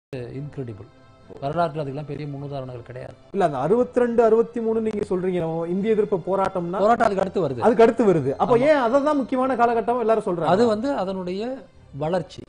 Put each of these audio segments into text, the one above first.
Incredible வரலாற்றில் அதுக்கெல்லாம் பெரிய முன்னுதாரணங்கள் கிடையாது இல்ல அந்த அறுபத்தி ரெண்டு அறுபத்தி மூணு நீங்க சொல்றீங்க நம்ம இந்திய எதிர்ப்பு போராட்டம்னா போராட்டம் அதுக்கு அடுத்து வருது அதுக்கு அடுத்து வருது அப்ப ஏன் அததான் முக்கியமான காலகட்டம் எல்லாரும் சொல்றாங்க அது வந்து அதனுடைய வளர்ச்சி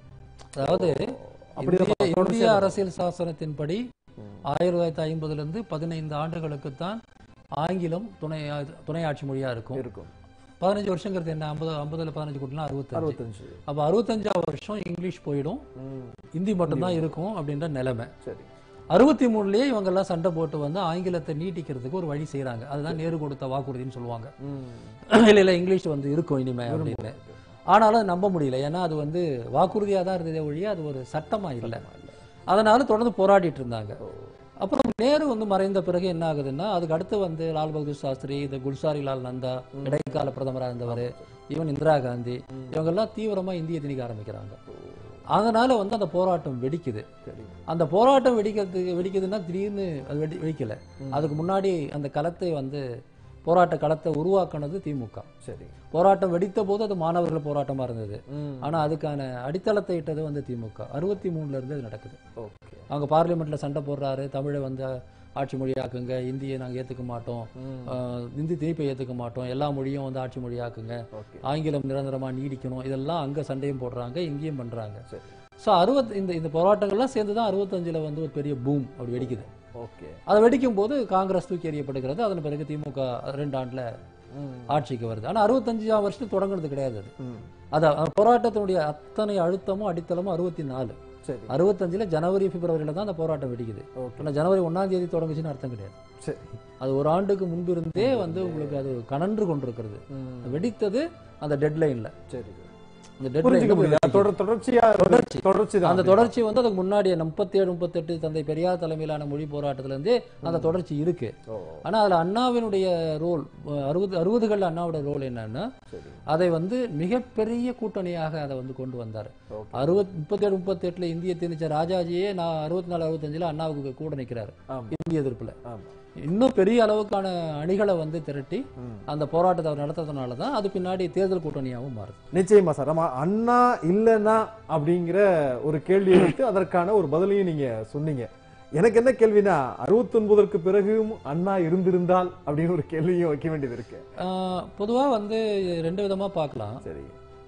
அதாவது அப்படிதான் இந்திய- தொடர்ச்சியா இந்திய வரும். அரசியல் சாசனத்தின்படி ஆயிரத்தி தொள்ளாயிரத்தி ஐம்பதுல இருந்து பதினைந்து ஆண்டுகளுக்குத்தான் ஆங்கிலம் துணை துணை ஆட்சி மொழியா இருக்கும் இருக்கும் பதினஞ்சு வருஷங்கிறது என்ன ஐம்பது ஐம்பதுல பதினஞ்சு கூட்டினா அறுபத்தஞ்சு அறுபத்தஞ்சு அப்ப அறுபத்தஞ்சாவது வருஷம் இங்கிலீஷ் போயிடும் ம், ஹிந்தி மட்டும்தான் இருக்கும் அப்படின்ற நிலைமை சரி அறுபத்தி மூணுலயே இவங்க எல்லாம் சண்டை போட்டு வந்து ஆங்கிலத்தை நீட்டிக்கிறதுக்கு ஒரு வழி செய்றாங்க அதுதான் நேரு கொடுத்த வாக்குறுதின்னு சொல்லுவாங்க ம், இல்ல இல்ல இங்கிலீஷ் வந்து இருக்கும் இனிமே அப்படின்னு ஆனாலும் அது நம்ப முடியல ஏன்னா அது வந்து வாக்குறுதியா தான் இருந்ததே ஒழிய அது ஒரு சட்டமா இல்லை அதனால தொடர்ந்து போராடிட்டு இருந்தாங்க அப்புறம் நேரு வந்து மறைந்த பிறகு என்ன ஆகுதுன்னா அதுக்கு அடுத்து வந்து லால் பகதூர் சாஸ்திரி இந்த குல்சாரி லால் நந்தா இடைக்கால பிரதமரா இருந்தவர் ஈவன் இந்திரா காந்தி இவங்க எல்லாம் தீவிரமா இந்திய திணிக்க ஆரம்பிக்கிறாங்க அதனால வந்து அந்த போராட்டம் வெடிக்குது சரி அந்த போராட்டம் வெடிக்கிறதுக்கு வெடிக்குதுன்னா திடீர்னு அது வெடி வெடிக்கல அதுக்கு முன்னாடி அந்த களத்தை வந்து போராட்ட களத்தை உருவாக்குனது திமுக சரி போராட்டம் வெடித்த போது அது மாணவர்கள் போராட்டமா இருந்தது ம், ஆனா அதுக்கான அடித்தளத்தை இட்டது வந்து திமுக அறுபத்தி மூணுல இருந்து அது நடக்குது ஓகே அவங்க பார்லிமெண்ட்ல சண்டை போடுறாரு தமிழை வந்து ஆட்சி மொழியாக்குங்க இந்தியை நாங்க ஏத்துக்க மாட்டோம் ம், ஆஹ் இந்தி திணிப்பை ஏத்துக்க மாட்டோம் எல்லா மொழியும் வந்து ஆட்சி மொழியாக்குங்க ஓகே ஆங்கிலம் நிரந்தரமா நீடிக்கணும் இதெல்லாம் அங்க சண்டையும் போடுறாங்க இங்கேயும் பண்றாங்க சரி ஸோ அறுபத் இந்த இந்த போராட்டங்கள்லாம் சேர்ந்து தான் அறுபத்தஞ்சுல வந்து ஒரு பெரிய பூம் அப்படி வெடிக்குது ஓகே அதை வெடிக்கும் போது காங்கிரஸ் தூக்கி எறியப்படுகிறது அதன் பிறகு திமுக ரெண்டு ஆண்டுல ம், ஆட்சிக்கு வருது ஆனா அறுபத்தஞ்சாம் வருஷத்துல தொடங்குனது கிடையாது அது ம், அது அந்த போராட்டத்தினுடைய அத்தனை அழுத்தமும் அடித்தளமும் அறுபத்தி நாலு சரி அறுபத்தஞ்சுல ஜனவரி பிப்ரவரியில தான் அந்த போராட்டம் வெடிக்குது ஓகே ஆனா ஜனவரி ஒண்ணாம் தேதி தொடங்குச்சுன்னு அர்த்தம் கிடையாது சரி அது ஒரு ஆண்டுக்கு முன்பு இருந்தே வந்து உங்களுக்கு அது கனன்று கொண்டிருக்கிறது ம், வெடித்தது அந்த டெட்லைன்ல சரி அந்த புரிஞ்சுக்க முடியுது டெட்லைன் தொடர் தொடர்ச்சியா தொடர்ச்சி. தொடர்ச்சி தான் அந்த தொடர்ச்சி வந்து அதுக்கு முன்னாடியே முப்பத்தி ஏழு முப்பத்தெட்டு தந்தை பெரியார் தலைமையிலான மொழி போராட்டத்துல இருந்தே அந்த தொடர்ச்சி இருக்கு ஓ ஆனா அதுல அண்ணாவினுடைய ரோல் அறுபது அறுபதுகள்ல அண்ணாவோட ரோல் என்னன்னா சரி அதை வந்து மிகப்பெரிய கூட்டணியாக அதை வந்து கொண்டு வந்தார் ஓகே அறுபத் முப்பத்தேழு முப்பத்தெட்டுல இந்திய திணிச்ச ராஜாஜியே நான் அறுபத்தி நாலு அறுபத்தஞ்சுல அண்ணாவுக்கு கூட நிக்கிறாரு ஆமா இந்திய எதிர்ப்புல ஆமா இன்னும் பெரிய அளவுக்கான அணிகளை வந்து திரட்டி ம். அந்த போராட்டத்தை அவர் நடத்துறதுனால தான் அது பின்னாடி தேர்தல் கூட்டணியாகவும் மாறுது நிச்சயமா சார் நம்ம அண்ணா இல்லைன்னா அப்படிங்கிற ஒரு கேள்வியை வைத்து அதற்கான ஒரு பதிலையும் நீங்க சொன்னீங்க எனக்கு என்ன கேள்வினா அறுபத்தி ஒன்பதற்கு பிறகும் அண்ணா இருந்திருந்தால் அப்படின்னு ஒரு கேள்வியும் வைக்க வேண்டியது இருக்கு ஆஹ் பொதுவா வந்து ரெண்டு விதமா பார்க்கலாம் சரி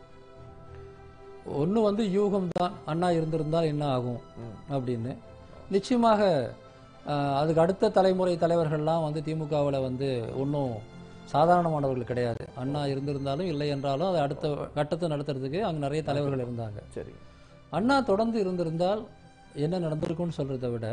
ஒண்ணு வந்து யூகம் தான் அண்ணா இருந்திருந்தால் என்ன ஆகும் ம். அப்படின்னு நிச்சயமாக ஆஹ், அதுக்கு அடுத்த தலைமுறை தலைவர்கள்லாம் வந்து திமுகவுல வந்து ஒன்றும் சாதாரணமானவர்கள் கிடையாது அண்ணா இருந்திருந்தாலும் இல்லை என்றாலும் அதை அடுத்த கட்டத்தை நடத்துறதுக்கு அங்க நிறைய தலைவர்கள் இருந்தாங்க சரி அண்ணா தொடர்ந்து இருந்திருந்தால் என்ன நடந்திருக்கும்னு சொல்றதை விட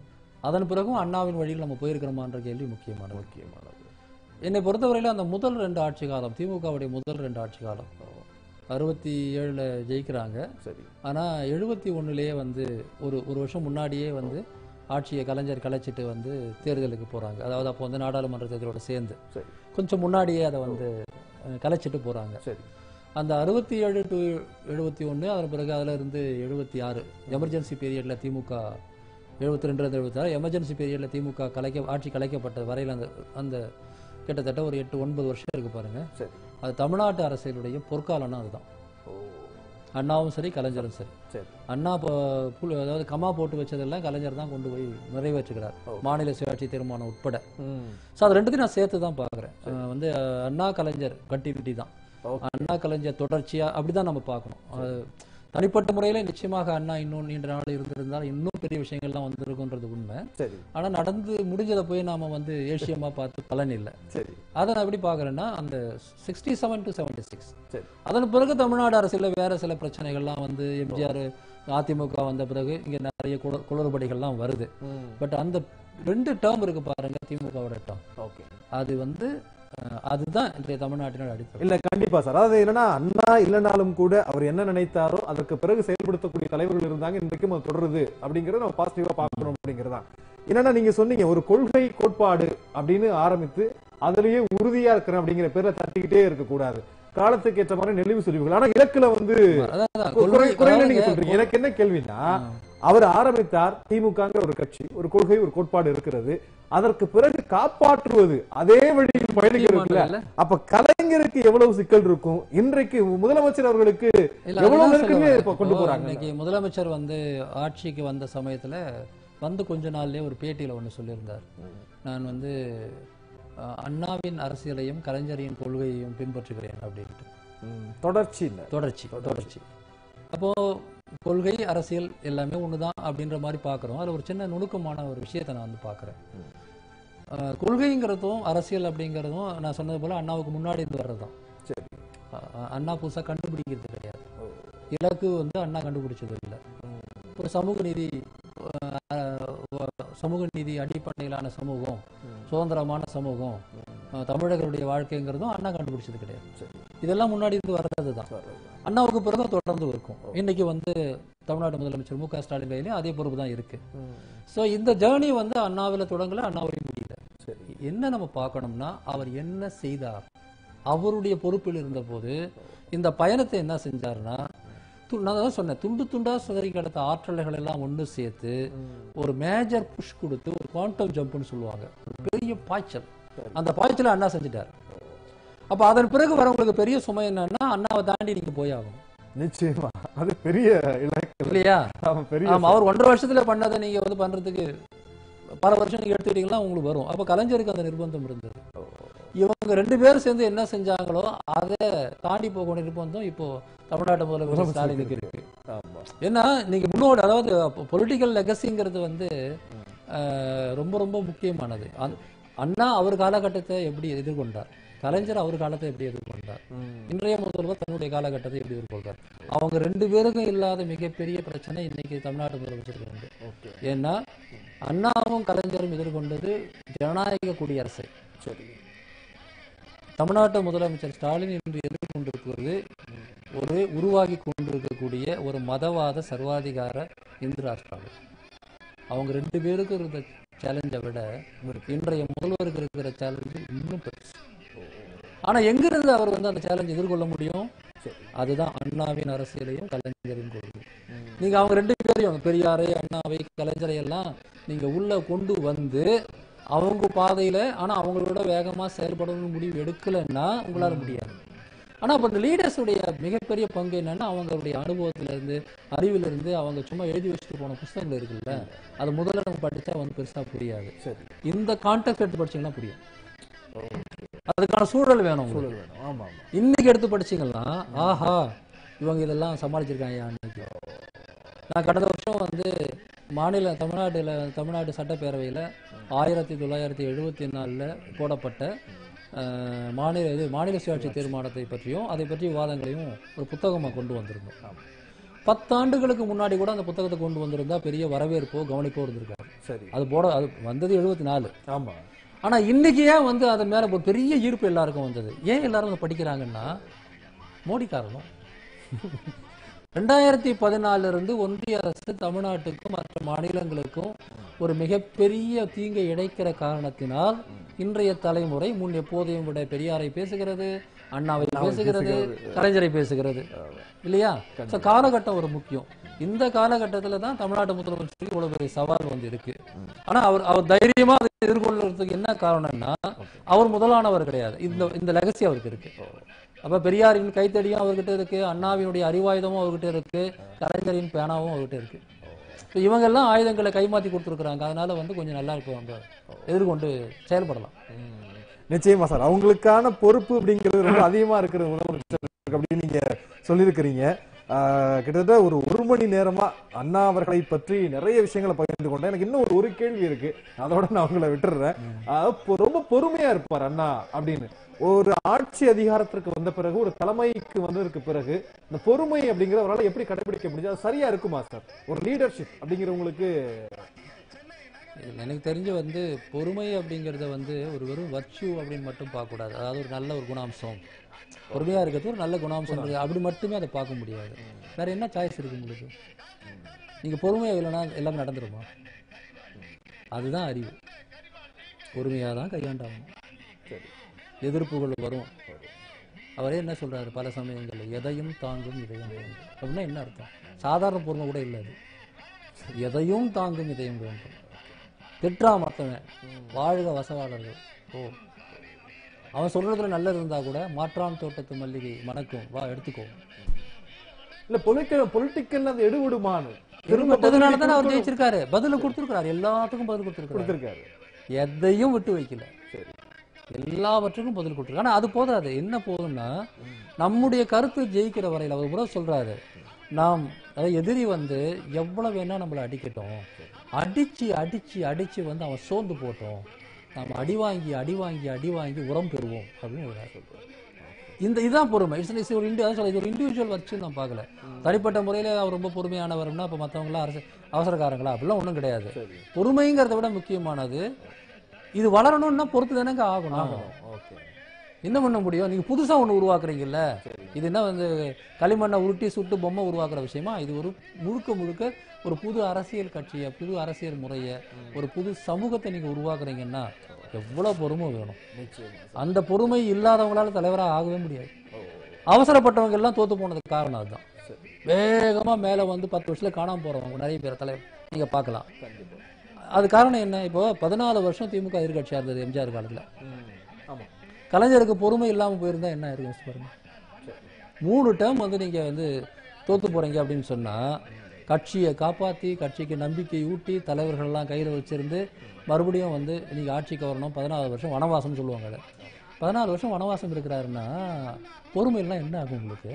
அதன் பிறகும் அண்ணாவின் வழியில் நம்ம போயிருக்கிறோமான்ற கேள்வி முக்கியமானது முக்கியமானது என்னை பொறுத்தவரையில அந்த முதல் ரெண்டு ஆட்சி காலம் திமுகவுடைய முதல் ரெண்டு ஆட்சி காலம் அறுபத்தி ஏழுல ஜெயிக்கிறாங்க சரி ஆனா எழுபத்தி ஒண்ணுலயே வந்து ஒரு ஒரு வருஷம் முன்னாடியே வந்து ஆட்சியை கலைஞர் கலைச்சிட்டு வந்து தேர்தலுக்கு போறாங்க அதாவது அப்போ வந்து நாடாளுமன்ற தேர்தலோட சேர்ந்து சரி கொஞ்சம் முன்னாடியே அதை வந்து அஹ், கலைச்சிட்டு போறாங்க சரி அந்த அறுபத்தி ஏழு டு எழுபத்தி ஒன்று அதன் பிறகு அதுல இருந்து எழுபத்தி ஆறு எமர்ஜென்சி பீரியட்ல திமுக எழுபத்தி ரெண்டு எழுபத்தி ஆறு எமர்ஜென்சி பீரியட்ல திமுக கலைக்க ஆட்சி கலைக்கப்பட்ட வரையில் அந்த அந்த கிட்டத்தட்ட ஒரு எட்டு ஒன்பது வருஷம் இருக்கு பாருங்க சரி அது தமிழ்நாட்டு அரசியலுடைய பொற்காலம்னா அதுதான் ஓ அண்ணாவும் சரி கலைஞரும் சரி சரி அண்ணா இப்போ புல் அதாவது கமா போட்டு வச்சதெல்லாம் கலைஞர் தான் கொண்டு போய் நிறைவேற்றுகிறார் ஓ. மாநில சுயாட்சி தீர்மானம் உட்பட ம் ஸோ அது ரெண்டுத்தையும் நான் சேர்த்து தான் பார்க்குறேன் வந்து அஹ், அண்ணா கலைஞர் கண்டினியூட்டி தான் ஓகே அண்ணா கலைஞர் தொடர்ச்சியா அப்படிதான் நம்ம பார்க்கணும் அது தனிப்பட்ட முறையில நிச்சயமாக அண்ணா இன்னும் நீண்ட நாள் இருந்திருந்தால் இன்னும் பெரிய விஷயங்கள்லாம் வந்திருக்குன்றது உண்மை சரி ஆனா நடந்து முடிஞ்சதை போய் நாம வந்து ஏசியமா பார்த்து பலன் இல்லை சரி அதை நான் எப்படி பார்க்கறேன்னா அந்த sixty seven to seventy six சரி அதன் பிறகு தமிழ்நாடு அரசியல்ல வேற சில பிரச்சனைகள்லாம் வந்து எம்ஜிஆர் அதிமுக வந்த பிறகு இங்க நிறைய குள- குளறுபடிகள்லாம் வருது ம் பட் அந்த ரெண்டு டேர்ம் இருக்கு பாருங்க திமுகவோட டேர்ம் ஓகே அது வந்து அஹ், அதுதான் இன்றைய தமிழ்நாட்டினோட அடித்தளம் இல்ல கண்டிப்பா சார் அதாவது என்னன்னா அண்ணா இல்லைனாலும் கூட அவர் என்ன நினைத்தாரோ அதற்கு பிறகு செயல்படுத்தக்கூடிய தலைவர்கள் இருந்தாங்க இன்றைக்கும் அது தொடருது அப்படிங்கறத நம்ம பாசிட்டிவா பார்க்கணும் அப்படிங்கறதா என்னன்னா நீங்க சொன்னீங்க ஒரு கொள்கை கோட்பாடு அப்படின்னு ஆரம்பித்து அதுலயே உறுதியா இருக்கிறேன் அப்படிங்கிற பேர்ல தட்டிக்கிட்டே இருக்க கூடாது காலத்துக்கு ஏற்ற மாதிரி நெளிவு சுழிவுகள் ஆனா இலக்குல வந்து அதான், அதான், குறை- கொள்கை- குறையில நீங்க அதாவது சொல்றீங்க எனக்கு என்ன கேள்வினா அவர் ஆரம்பித்தார் திமுகங்கிற ஒரு கட்சி ஒரு கொள்கை ஒரு கோட்பாடு இருக்கிறது அதற்கு பிறகு காப்பாற்றுவது அதே வழியில் பயணிக்கிறதுல இல்ல? அப்ப கலைஞருக்கு எவ்வளவு சிக்கல் இருக்கும் இன்றைக்கு முதலமைச்சர் அவர்களுக்கு இல்ல, எவ்வளவு அதுதான் நெருக்கமே சொல்ல இப்ப வரேன். கொண்டு இப்போ போறாங்க இன்னைக்கு முதலமைச்சர் வந்து ஆட்சிக்கு வந்த சமயத்துல வந்து கொஞ்ச நாள்லயே ஒரு பேட்டியில ஒண்ணு சொல்லியிருந்தார் நான் வந்து அஹ், அண்ணாவின் அரசியலையும் கலைஞரின் கொள்கையையும் பின்பற்றுகிறேன் அப்படின்ட்டு ம், தொடர்ச்சி இல்ல தொடர்ச்சி தொடர்ச்சி அப்போ கொள்கை அரசியல் எல்லாமே ஒண்ணுதான் அப்படின்ற மாதிரி பார்க்குறோம் அதுல ஒரு சின்ன நுணுக்கமான ஒரு விஷயத்தை நான் வந்து பார்க்குறேன் கொள்கைங்கிறதும் அரசியல் அப்படிங்கிறதும் நான் சொன்னது போல அண்ணாவுக்கு முன்னாடி இருந்து வர்றதுதான் சரி அஹ் அண்ணா புதுசா கண்டுபிடிக்கிறது கிடையாது இலக்கு வந்து அண்ணா கண்டுபிடிச்சது இல்லை ஒரு சமூக நீதி அஹ், வ- சமூக நீதி அடிப்படையிலான சமூகம் சுதந்திரமான சமூகம் அஹ், தமிழர்களுடைய வாழ்க்கைங்கிறதும் அண்ணா கண்டுபிடிச்சது கிடையாது இதெல்லாம் முன்னாடி இருந்து வர்றது தான் அண்ணாவுக்கு பிறகு தொடர்ந்து இருக்கும் இன்னைக்கு வந்து தமிழ்நாடு முதலமைச்சர் மு க ஸ்டாலின் கையிலையும் அதே பொறுப்பு தான் இருக்கு ஸோ இந்த ஜேர்னி வந்து அண்ணாவில் தொடங்கல அண்ணாவிலையும் முடியல சரி என்ன நம்ம பார்க்கணும்னா அவர் என்ன செய்தார் அவருடைய பொறுப்பில் இருந்தபோது இந்த பயணத்தை என்ன செஞ்சாருன்னா து- நான் தான் சொன்னேன் துண்டு துண்டா சிதறி கிடந்த ஆற்றல்கள் எல்லாம் ஒன்று சேர்த்து ஒரு மேஜர் புஷ் கொடுத்து ஒரு குவாண்டம் ஜம்ப்னு சொல்லுவாங்க ஒரு பெரிய பாய்ச்சல் அந்த பாய்ச்சலை அண்ணா செஞ்சுட்டார் அப்ப அதன் பிறகு வரவங்களுக்கு பெரிய சுமை என்னன்னா அண்ணாவை தாண்டி நீங்க போய் ஆகணும் நிச்சயமா அது பெரிய இலக்கு இல்லையா ஆமா, பெரிய ஆமா அவர் ஒன்றரை வருஷத்துல பண்ணதை நீங்க வந்து பண்றதுக்கு பல வருஷம் நீங்க எடுத்துக்கிட்டீங்கன்னா உங்களுக்கு வரும் அப்ப கலைஞருக்கு அந்த நிர்பந்தம் இருந்தது இவங்க ரெண்டு பேரும் சேர்ந்து என்ன செஞ்சாங்களோ அதை தாண்டி போக வேண்டிய நிர்பந்தம் இப்போ தமிழ்நாட்டு முதலமைச்சர் ஸ்டாலினுக்கு இருக்கு ஆமா ஏன்னா நீங்க முன்னோடு அதாவது பொலிட்டிக்கல் லெகசிங்கிறது வந்து அஹ், ரொம்ப ரொம்ப முக்கியமானது அந்- அண்ணா அவர் காலகட்டத்தை எப்படி எதிர்கொண்டார் கலைஞர் அவர் காலத்தை எப்படி எதிர்கொண்டார் இன்றைய முதல்வர் தன்னுடைய காலகட்டத்தை எப்படி எதிர்கொள்றார் அவங்க ரெண்டு பேருக்கும் இல்லாத மிகப்பெரிய பிரச்சனை இன்னைக்கு தமிழ்நாட்டு முதலமைச்சருக்கு உண்டு ஓகே ஏன்னா அண்ணாவும் கலைஞரும் எதிர்கொண்டது ஜனநாயக குடியரசை சரி தமிழ்நாட்டு முதலமைச்சர் ஸ்டாலின் இன்று எதிர்கொண்டிருப்பது ஒரு உருவாகி கொண்டிருக்கக்கூடிய ஒரு மதவாத சர்வாதிகார இந்து ராஷ்டிராவை அவங்க ரெண்டு பேருக்கும் இருந்த சேலஞ்சை விட இன்றைய முதல்வருக்கு இருக்கிற சேலஞ்சு இன்னும் பெருசு ஆனா எங்கிருந்து அவர் வந்து அந்த சேலஞ்ச் எதிர்கொள்ள முடியும் அதுதான் அண்ணாவின் அரசியலையும் கலைஞரின் கொள்கை நீங்க அவங்க ரெண்டு பேரையும் பெரியாரை அண்ணாவை கலைஞரை எல்லாம் நீங்க உள்ள கொண்டு வந்து அவங்க பாதையில ஆனா அவங்களோட வேகமா செயல்படணும்னு முடிவு எடுக்கலைன்னா உங்களால முடியாது ஆனா அப்ப இந்த லீடர்ஸ் உடைய மிகப்பெரிய பங்கு என்னன்னா அவங்களுடைய அனுபவத்துல இருந்து அறிவில இருந்து அவங்க சும்மா எழுதி வச்சுட்டு போன புஸ்தகங்கள் இருக்குல்ல அது முதல்ல நம்ம படிச்சா வந்து பெருசா புரியாது சரி இந்த கான்டெக்ட் எடுத்து படிச்சீங்கன்னா புரியும் அதுக்கான சூழல் வேணும் உங்களுக்கு. சூழல் வேணும் ஆமா ஆமா இன்னைக்கு எடுத்து படிச்சீங்கன்னா ஆஹா இவங்க இதெல்லாம் சமாளிச்சிருக்காங்க அன்னைக்கு நான் கடந்த வருஷம் வந்து மாநில தமிழ்நாடுல தமிழ்நாடு சட்டப்பேரவையில் ஆயிரத்தி தொள்ளாயிரத்தி எழுபத்தி நாலில் போடப்பட்ட அஹ், மாநில இது மாநில சுயாட்சி தீர்மானத்தை பற்றியும் அதை பற்றி விவாதங்களையும் ஒரு புத்தகமாக கொண்டு வந்திருந்தோம் பத்தாண்டுகளுக்கு முன்னாடி கூட அந்த புத்தகத்தை கொண்டு வந்திருந்தா பெரிய வரவேற்போ கவனிப்போ இருந்திருக்காரு சரி அது போட அது வந்தது எழுபத்தி நாலு ஆமா ஆனா இன்னைக்கு ஏன் வந்து அது மேல ஒரு பெரிய ஈர்ப்பு எல்லாருக்கும் வந்தது ஏன் எல்லாரும் அதை படிக்கிறாங்கன்னா மோடி காரணம் ரெண்டாயிரத்தி பதினாலுல இருந்து ஒன்றிய அரசு தமிழ்நாட்டுக்கும் மற்ற மாநிலங்களுக்கும் ஒரு மிகப்பெரிய தீங்கை இழைக்கிற காரணத்தினால் இன்றைய தலைமுறை முன் எப்போதையும் விட பெரியாரை பேசுகிறது அண்ணாவை பேசுகிறது கலைஞரை பேசுகிறது இல்லையா So, காலகட்டம் ஒரு முக்கியம் இந்த காலகட்டத்துல தான் தமிழ்நாட்டு முதலமைச்சருக்கு இவ்வளவு பெரிய சவால் வந்து இருக்கு ஆனா அவர் அவர் தைரியமா அதை எதிர்கொள்றதுக்கு என்ன காரணம்னா அவர் முதலானவர் கிடையாது இந்த இந்த லெகசி அவருக்கு இருக்கு அப்ப பெரியாரின் கைத்தடியும் அவர்கிட்ட இருக்கு அண்ணாவினுடைய அறிவாயுதமும் அவர்கிட்ட இருக்கு கலைஞரின் பேனாவும் அவர்கிட்ட இருக்கு So, இவங்க எல்லாம் ஆயுதங்களை கைமாத்தி கொடுத்துருக்குறாங்க அதனால வந்து கொஞ்சம் நல்லா இருக்கும் நம்ம எதிர்கொண்டு செயல்படலாம் நிச்சயமா சார் அவங்களுக்கான பொறுப்பு அப்படிங்கிறது ரொம்ப அதிகமா இருக்கிறது முதலமைச்சர் அப்படின்னு நீங்க சொல்லியிருக்கிறீங்க ஆஹ், கிட்டத்தட்ட ஒரு ஒரு மணி நேரமா அண்ணா அவர்களை பற்றி நிறைய விஷயங்களை பகிர்ந்து கொண்டேன் எனக்கு இன்னும் ஒரு ஒரு கேள்வி இருக்கு அதோட நான் உங்களை விட்டுறேன் ஆஹ், பொ- ரொம்ப பொறுமையா இருப்பார் அண்ணா அப்படின்னு ஒரு ஆட்சி அதிகாரத்திற்கு வந்த பிறகு ஒரு தலைமைக்கு வந்ததற்கு பிறகு இந்த பொறுமை அப்படிங்கறத அவரால் எப்படி கடைபிடிக்க முடியும் அது சரியா இருக்குமா சார் ஒரு லீடர்ஷிப் அப்படிங்கிறவங்களுக்கு இதுல எனக்கு தெரிஞ்சு வந்து பொறுமை அப்படிங்கிறத வந்து ஒரு வெறும் வர்ச்சு அப்படின்னு மட்டும் பார்க்கக்கூடாது அதாவது ஒரு நல்ல ஒரு குணாம்சம் பொறுமையா இருக்கிறது ஒரு நல்ல குணாம்சம் இருக்கு. அப்படி மட்டுமே அதை பார்க்க முடியாது வேற என்ன சாய்ஸ் இருக்கு உங்களுக்கு நீங்க பொறுமையா இல்லைன்னா எல்லாமே நடந்துருமா அதுதான் அறிவு பொறுமையாக தான் கையாண்டாகணும் எதிர்ப்புகள் வரும் அவரே என்ன சொல்றாரு பல சமயங்கள்ல எதையும் தாங்கும் இதயம் தாங்கும் அப்படின்னா என்ன அர்த்தம் சாதாரண பொறுமை கூட இல்லை அது எதையும் தாங்கும் இதயம் வேண்டும் திட்டா மத்தவன் வாழ்க வசவாளர்கள் ஓ அவன் சொல்றதுல நல்லது இருந்தா கூட மாற்றான் தோட்டத்து மல்லிகை மணக்கும் வா எடுத்துக்கோ இல்ல பொலிட்டிக்கல் பொலிட்டிக்கல் அது எடுபடுமான்னு திரும்ப திரும்பட்டதுனால தானே அவர் ஜெயிச்சிருக்காரு பதில கொடுத்துருக்காரு எல்லாத்துக்கும் பதில் கொடுத்துருக்காரு கொடுத்திருக்காரு எதையும் விட்டு வைக்கல சரி எல்லாவற்றுக்கும் பதில் கொடுத்துருக்கு ஆனா அது போதாது என்ன போதும்னா நம்முடைய கருத்து ஜெயிக்கிற வரையில் அவர் கூட சொல்றாரு நாம் அதாவது எதிரி வந்து எவ்வளவு வேணா நம்மளை அடிக்கட்டும் அடிச்சு அடிச்சு அடிச்சு வந்து அவன் சோர்ந்து போட்டோம் நாம் அடி வாங்கி அடி வாங்கி அடி வாங்கி உரம் பெறுவோம் அப்படின்னு ஒரு சொல்றாரு இந்த இதுதான் பொறுமை இட்ஸ் இட்ஸ் ஒரு இண்டியா சொல்ல இது ஒரு இண்டிவிஜுவல் வச்சு நான் பார்க்கல தனிப்பட்ட முறையில் அவர் ரொம்ப பொறுமையானவர்னா அப்போ மற்றவங்களாம் அரசு அவசரக்காரங்களா அப்படிலாம் ஒன்றும் கிடையாது சரி பொறுமைங்கிறத விட முக்கியமானது இது வளரணும்னா பொறுத்து தானேங்க ஆகணும் ஓகே என்ன பண்ண முடியும் நீங்க புதுசா ஒண்ணு உருவாக்குறீங்கல்ல இது என்ன வந்து களிமண்ணை உருட்டி சுட்டு பொம்மை உருவாக்குற விஷயமா இது ஒரு முழுக்க முழுக்க ஒரு புது அரசியல் கட்சியை புது அரசியல் முறையை ஒரு புது சமூகத்தை நீங்க உருவாக்குறீங்கன்னா எவ்வளவு பொறுமை வேணும் நிச்சயமா அந்த பொறுமை இல்லாதவங்களால தலைவராக ஆகவே முடியாது அவசரப்பட்டவங்க எல்லாம் தோத்து போனதுக்கு காரணம் அதுதான் சரி வேகமா மேல வந்து பத்து வருஷத்துல காணாம போறவங்க நிறைய பேர் தலைவர் நீங்க பார்க்கலாம் கண்டிப்பா அது காரணம் என்ன இப்போ பதினாலு வருஷம் திமுக எதிர்கட்சியா இருந்தது எம்ஜிஆர் காலத்துல ம், ஆமா கலைஞருக்கு பொறுமை இல்லாம போயிருந்தா என்ன ஆயிருக்கும் யோசிச்சு பாருங்க மூணு டேர்ம் வந்து நீங்க வந்து தோத்து போறீங்க அப்படின்னு சொன்னா கட்சியை காப்பாத்தி கட்சிக்கு நம்பிக்கை ஊட்டி தலைவர்கள்லாம் கையில வச்சிருந்து மறுபடியும் வந்து நீங்க ஆட்சிக்கு வரணும் பதினாலு வருஷம் வனவாசம்னு சொல்லுவாங்க அதை பதினாலு வருஷம் வனவாசம் இருக்கிறாருன்னா பொறுமையெல்லாம் என்ன ஆகும் உங்களுக்கு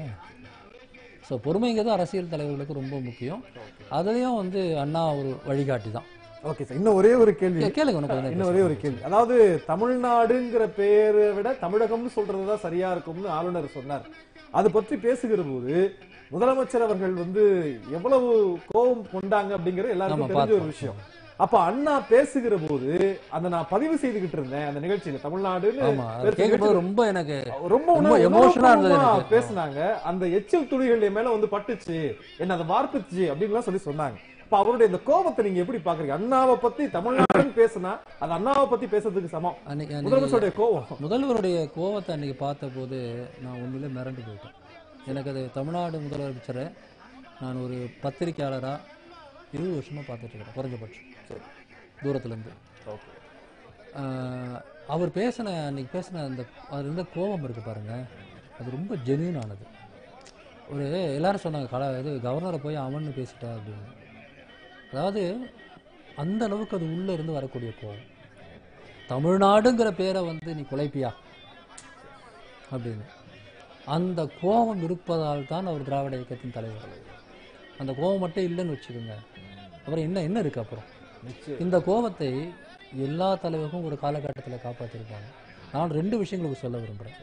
ஸோ பொறுமைங்கிறது அரசியல் தலைவர்களுக்கு ரொம்ப முக்கியம் அதுலயும் வந்து அண்ணா ஒரு வழிகாட்டி தான் ஓகே சார் இன்னும் ஒரே ஒரு கேள்வி கேளுங்க உனக்கு கொஞ்ச நேரம் இன்னும் ஒரே ஒரு கேள்வி அதாவது தமிழ்நாடுங்கிற பெயரை விட தமிழகம்னு சொல்றதுதான் சரியா இருக்கும்னு ஆளுநர் சொன்னார் அது பற்றி பேசுகிற போது முதலமைச்சர் அவர்கள் வந்து எவ்வளவு கோபம் கொண்டாங்க அப்படிங்கிறது எல்லாருக்கும் ஆமா, தெரிஞ்ச ஒரு பார்த்தோம். விஷயம் அப்ப அண்ணா பேசுகிற போது அந்த நான் பதிவு செய்துகிட்டு இருந்தேன் அந்த நிகழ்ச்சியில தமிழ்நாடுன்னு ஆமா அது பேசுற கேட்கும்போது நிகழ்ச்சியில ரொம்ப எனக்கு ரொம்ப ரொம்ப உணர்வு- emotional ஆ இருந்தது உணர்வுபூர்வமா எனக்கு. பேசுனாங்க அந்த எச்சில் துளிகள் என் மேல வந்து பட்டுச்சு என்ன அதை வார்ப்புச்சு அப்படின்லாம் சொல்லி சொன்னாங்க இப்ப அவருடைய இந்த கோபத்தை நீங்க எப்படி பாக்குறீங்க அண்ணாவை பத்தி தமிழ்நாடுன்னு பேசுனா அது அண்ணாவை பத்தி பேசுறதுக்கு சமம் அன்னைக்கு அன்னைக்கு முதலமைச்சருடைய கோபம் முதல்வருடைய கோவத்தை அன்னைக்கு பார்த்தபோது நான் உண்மையிலே மிரண்டு போயிட்டேன் எனக்கு அது தமிழ்நாடு முதலமைச்சரை நான் ஒரு பத்திரிக்கையாளரா இருபது வருஷமா பார்த்துட்டு இருக்கிறேன் குறைஞ்சபட்சம் சரி தூரத்துலேருந்து ஓகே அவர் பேசின அன்னைக்கு பேசின அந்த அது இருந்த கோபம் இருக்கு பாருங்க அது ரொம்ப ஜென்யூன் ஆனது ஒரு எல்லாரும் சொன்னாங்க கல இது கவர்னரை போய் அவன்னு பேசிட்டா அப்படின்னு அதாவது அந்த அளவுக்கு அது உள்ள இருந்து வரக்கூடிய கோபம் தமிழ்நாடுங்கிற பேரை வந்து நீ குலைப்பியா அப்படின்னு அந்த கோபம் இருப்பதால் தான் அவர் திராவிட இயக்கத்தின் தலைவர் அந்த கோபம் மட்டும் இல்லைன்னு வச்சுக்கோங்க அப்புறம் என்ன என்ன இருக்கு அப்புறம் நிச்சயம் இந்த கோபத்தை எல்லா தலைவர்களும் ஒரு காலகட்டத்தில் காப்பாற்றிருப்பாங்க நான் ரெண்டு விஷயங்களுக்கு சொல்ல விரும்புகிறேன்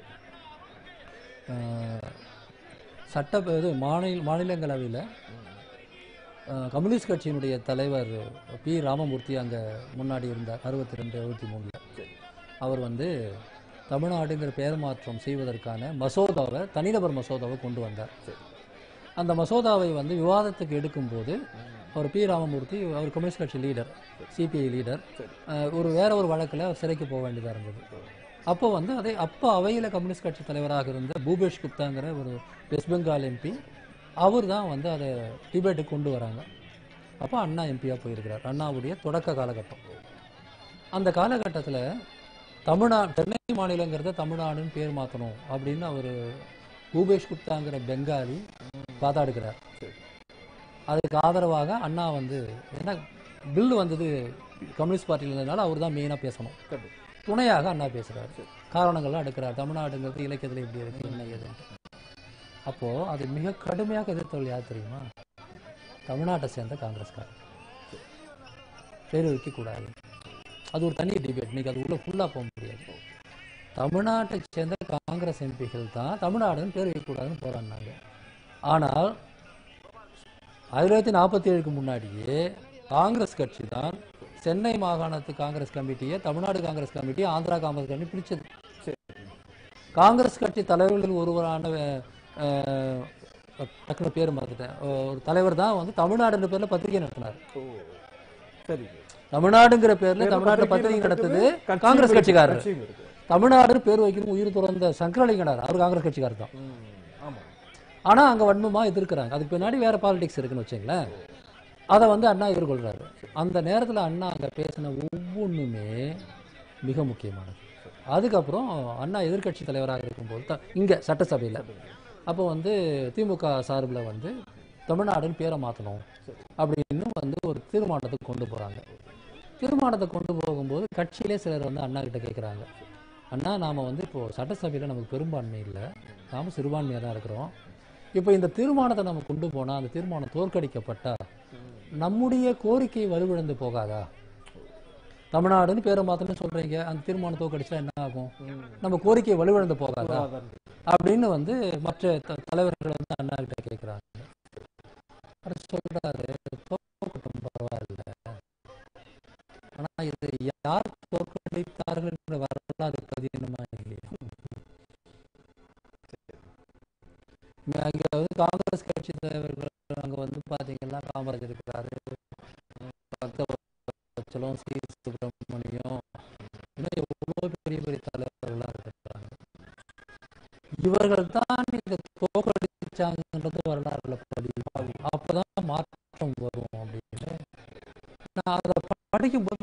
சட்ட இது மாநில மாநிலங்களவையில் கம்யூனிஸ்ட் கட்சியினுடைய தலைவர் பி ராமமூர்த்தி அங்கே முன்னாடி இருந்தார் அறுபத்தி ரெண்டு அறுபத்தி மூணில் அவர் வந்து தமிழ்நாடுங்கிற பெயர் மாற்றம் செய்வதற்கான மசோதாவை தனிநபர் மசோதாவை கொண்டு வந்தார் அந்த மசோதாவை வந்து விவாதத்துக்கு எடுக்கும்போது அவர் பி ராமமூர்த்தி அவர் கம்யூனிஸ்ட் கட்சி லீடர் சிபிஐ லீடர் அஹ், ஒரு வேற ஒரு வழக்கில் அவர் சிறைக்கு போக வேண்டியதாக இருந்தது அப்போ வந்து அதே அப்போ அவையில் கம்யூனிஸ்ட் கட்சி தலைவராக இருந்த பூபேஷ் குப்தாங்கிற ஒரு வெஸ்ட் பெங்கால் எம்பி அவர் தான் வந்து அதை டிபேட்டுக்கு கொண்டு வராங்க அப்போ அண்ணா எம்பியாக போயிருக்கிறார் அண்ணாவுடைய தொடக்க காலகட்டம் அந்த காலகட்டத்தில் தமிழ்நா சென்னை மாநிலங்கிறத தமிழ்நாடுன்னு பேர் மாற்றணும் அப்படின்னு அவர் பூபேஷ் குப்தாங்கிற பெங்காலி வாதாடுகிறார் அதுக்கு ஆதரவாக அண்ணா வந்து ஏன்னா பில்லு வந்தது கம்யூனிஸ்ட் பார்ட்டியில் இருந்ததுனால அவர் தான் மெயினாக பேசணும் கண்டிப்பா. துணையாக அண்ணா பேசுகிறார் காரணங்கள்லாம் எடுக்கிறார் தமிழ்நாடுங்கிறது இலக்கியத்தில் இப்படி இருக்கு என்ன ஏதுன்ட்டு அப்போது அது மிக கடுமையாக எதிர்த்தவள் யார் தெரியுமா தமிழ்நாட்டை சேர்ந்த காங்கிரஸ்காரர் பேர் வைக்கக்கூடாது அது ஒரு தனி டிபேட் இன்னைக்கு அது உள்ள ஃபுல்லாக போக முடியாது தமிழ்நாட்டை சேர்ந்த காங்கிரஸ் எம்பிகள் தான் தமிழ்நாடுன்னு பேர் வைக்கக்கூடாதுன்னு போராடினாங்க ஆனால் ஆயிரத்தி தொள்ளாயிரத்தி நாற்பத்தி ஏழுக்கு முன்னாடியே காங்கிரஸ் கட்சி தான் சென்னை மாகாணத்து காங்கிரஸ் கமிட்டியை தமிழ்நாடு காங்கிரஸ் கமிட்டி ஆந்திரா காங்கிரஸ் கமிட்டி பிடிச்சது காங்கிரஸ் கட்சி தலைவர்களில் ஒருவரான அஹ், டக்குனு பேர் மறந்துட்டேன் ஒரு தலைவர் தான் வந்து தமிழ்நாடுன்ற பேர்ல பத்திரிகை நடத்தினார் ஓ சரி தமிழ்நாடுங்கிற பேர்ல பேர்ல தமிழ்நாட்டுல பத்திரிகை பத்திரிகை நடத்தது கட்சியும் காங்கிரஸ் இருக்கு, கட்சிக்காரர் கட்சியும் இருக்கு. தமிழ்நாடு பேர் வைக்கணும் உயிர் துறந்த சங்கரலிங்கனார் அவர் காங்கிரஸ் கட்சிக்காரர் தான் ம், ஆமா ஆனா அங்க வன்மமா எதிர்க்கிறாங்க அதுக்கு பின்னாடி வேற பாலிடிக்ஸ் இருக்குன்னு வச்சுங்களேன் அதை வந்து அண்ணா எதிர்கொள்றாரு அந்த நேரத்துல அண்ணா அங்க பேசின ஒவ்வொன்றுமே மிக முக்கியமானது அதுக்கப்புறம் அண்ணா எதிர்க்கட்சி தலைவராக இருக்கும்போது தான் இங்க சட்டசபையில அப்போ வந்து திமுக சார்பில் வந்து தமிழ்நாடுன்னு பேரை மாற்றணும் அப்படின்னு வந்து ஒரு தீர்மானத்தை கொண்டு போறாங்க தீர்மானத்தை கொண்டு போகும்போது கட்சியிலே சிலர் வந்து அண்ணா கிட்ட கேட்குறாங்க அண்ணா நாம வந்து இப்போ சட்டசபையில் நமக்கு பெரும்பான்மை இல்லை நாம சிறுபான்மையாக தான் இருக்கிறோம் இப்போ இந்த தீர்மானத்தை நம்ம கொண்டு போனா அந்த தீர்மானம் தோற்கடிக்கப்பட்டா நம்முடைய கோரிக்கை வலுவிழந்து போகாதா தமிழ்நாடுன்னு பேரை மாத்தணும்னு சொல்றீங்க அந்த தீர்மானம் தோற்கடிச்சா என்ன ஆகும் நம்ம கோரிக்கை வலுவிழந்து போகாதா அப்படின்னு வந்து மற்ற த- தலைவர்கள் வந்து அண்ணா கிட்ட கேட்குறாங்க அவர் சொல்றாரு தோக்கட்டும் பரவாயில்ல ஆனா இது யார் தோற்கடித்தார்கள் என்ற வரலாறு பதியணுமா இல்லையா அங்க வந்து காங்கிரஸ் கட்சி தலைவர்கள் அங்க வந்து பாத்தீங்கன்னா காமராஜர் இருக்கிறாரு பக்தவச்சலம் சி சுப்பிரமணியம் இன்னும் எவ்வளவு பெரிய பெரிய தலைவர்கள்லாம் இருக்கிறாங்க இவர்கள் தான் இதை தோற்கடிச்சாங்கன்றது வரலாறுல படி அப்பதான் மாற்றம் வரும் அப்படின்னு நான் அதை படிக்கும்போது